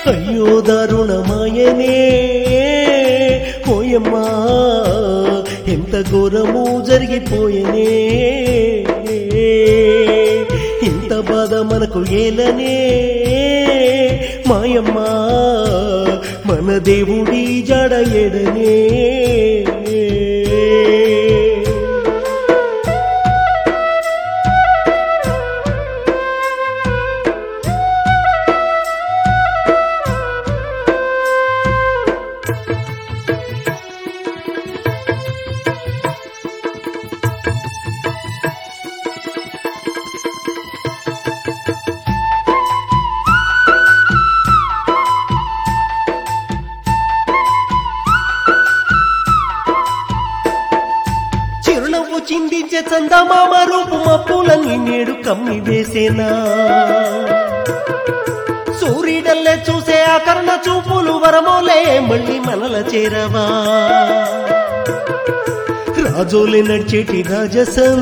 అయ్యో దారుణమాయనే పోయమ్మా ఎంత ఘోరము జరిగిపోయనే ఇంత బాధ మనకు ఏలనే మాయమ్మా మన దేవుడి జడ ఎడనే చిరునవ్వు చిందించే చందమామ రూపు మప్పులన్నీ నేడు కమ్మి వేసేనా సూర్యుడల్లే చూసే ఆ కర్ణ చూపులు వరమోలే మళ్ళీ మనల చేరవా రాజోలే నడిచేటి రాజసం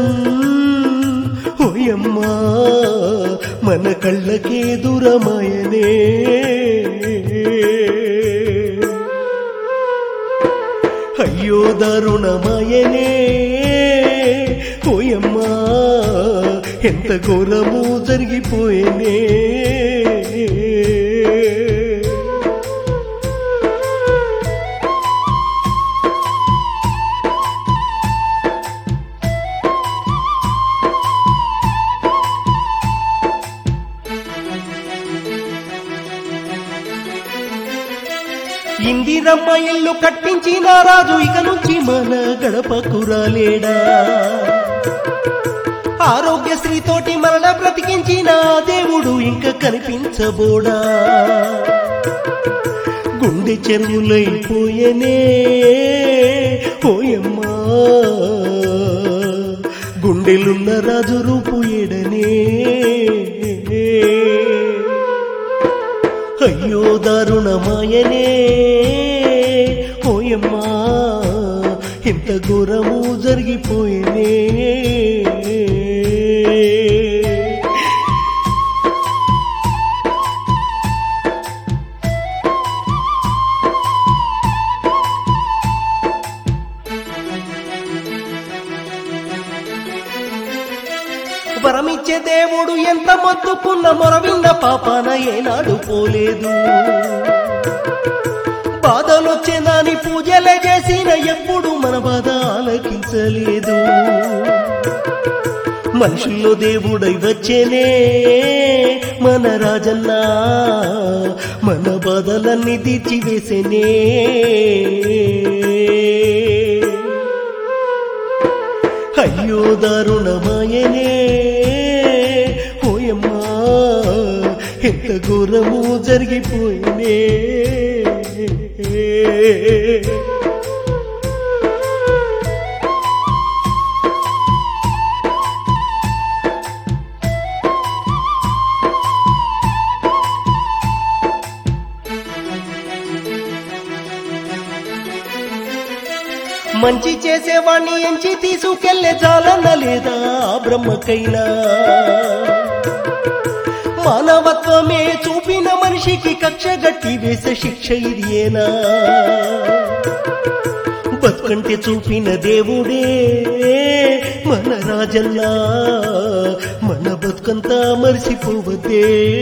ఓయమ్మా మన కళ్ళకే దూరమాయనే అయ్యో దారుణమాయనే పోయమ్మా ఎంత ఘోరము జరిగిపోయేనే ఇందిరమ్మ ఇల్లు కట్టించిన రాజు ఇక నుంచి మన గడపకు రాలేడా ఆరోగ్యశ్రీ తోటి మరణ బ్రతికించిన దేవుడు ఇంకా కనిపించబోడా గుండె చెరువులైపోయనే పోయమ్మా గుండెలున్న రాజు రూపు ఎడనే అయ్యో దారుణమాయనే పోయమ్మా ఎంత ఘోరము జరిగిపోయేనే వరమిచ్చే దేవుడు ఎంత మొత్తుకున్న మొరవిన్న పాపాన ఏనాడు పోలేదు బాధలొచ్చే దాని పూజలే చేసిన ఎప్పుడు మన బాధ ఆలకించలేదు మనుషుల్లో దేవుడై వచ్చేనే మన రాజన్న మన బాధలన్నీ తీర్చివేసేనే అయ్యో దారుణమాయనే పోయమ్మా ఎంత ఘోరము జరిగిపోయినే మంచి చేసేవాణ్ణి ఎంచి తీసుకెళ్లే చాలన్న లేదా ఆ బ్రహ్మకైనా మానవత్వమే చూపిన మనిషికి కక్ష గట్టి వేసే శిక్ష ఇదేనా బతుకంటే చూపిన దేవుడే మన రాజల్లా మన బతుకంతా మరిసిపోవద్దే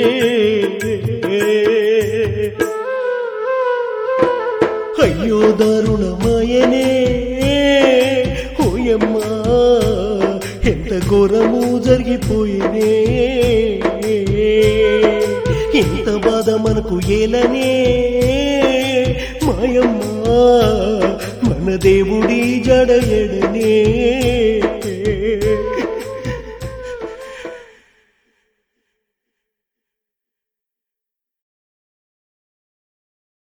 అయ్యో దారుణమాయనే ఓయమ్మా ఎంత ఘోరము జరిగిపోయేనే ఎంత బాధ మనకు ఏలనే మాయమ్మా మన దేవుడి జడ ఎడనే